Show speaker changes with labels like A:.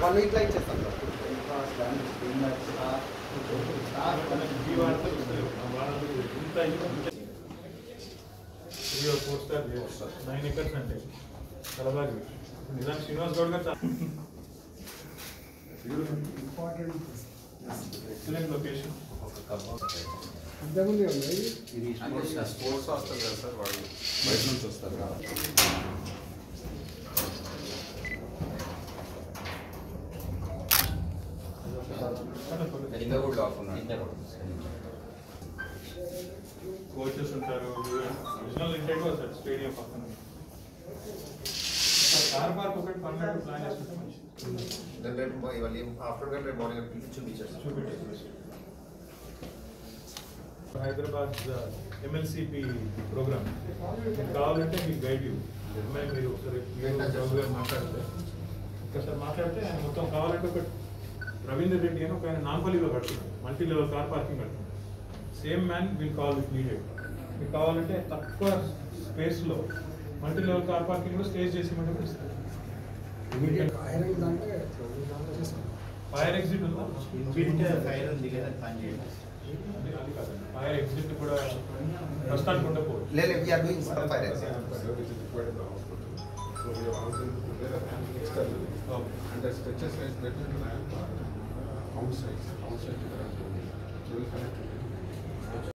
A: One వీక్లో ఇచ్చేస్తాం
B: four star nine acres అంటే చాలా బాగా నిజాం శ్రీనివాస్ గౌడ్ గారు ఎక్సలెంట్ లొకేషన్
A: ఇది స్పోర్ట్స్ వస్తుంది కదా సార్ వాళ్ళు బయట నుంచి వస్తారు కదా ఇంకా కూడా లాక్ ఉన్నాడు
B: కోచెస్ ఉంటారు ఒరిజినల్ ఇంటెంట్ సార్ స్టేడియం పక్కన కార్ పార్క్ ఒకటి పర్మనెంట్ ప్లాన్ చేసుకుంటే మంచిది
A: దాని రేపు ఇవాళ ఆఫ్టర్ రేపు మార్నింగ్ పిలిచి చూపించారు
B: చూపించండి హైదరాబాద్ ఎంఎల్సిపి ప్రోగ్రామ్ కావాలంటే మీకు గైడ్ యూ అమ్మాయి మీరు ఒకసారి మీరు బాబు గారు మాట్లాడితే ఒకసారి మాట్లాడితే ఆయన మొత్తం కావాలంటే ఒక రవీందర్ రెడ్డి అని ఒక ఆయన నాంపల్లిలో కడుతున్నాడు మల్టీ లెవెల్ కార్ పార్కింగ్ కడుతున్నాడు same man will call with needed మీకు కావాలంటే తక్కువ స్పేస్లో మల్టీ లెవెల్ కార్ పార్కింగ్లో స్టేజ్ చేసి ఇవ్వమంటే కూడా ఇస్తారు ఫైర్ ఎగ్జిట్ ఉందా
C: ఫైర్ ఉంది కదా పని చేయండి
B: అది- అది కాదండి ఫైర్ ఎగ్జిట్ కూడా ప్రస్తుతానికి ఉండకపోవచ్చు
A: లేదు we're doing some fire
D: And the stretches is better than outside, outside. So we connect to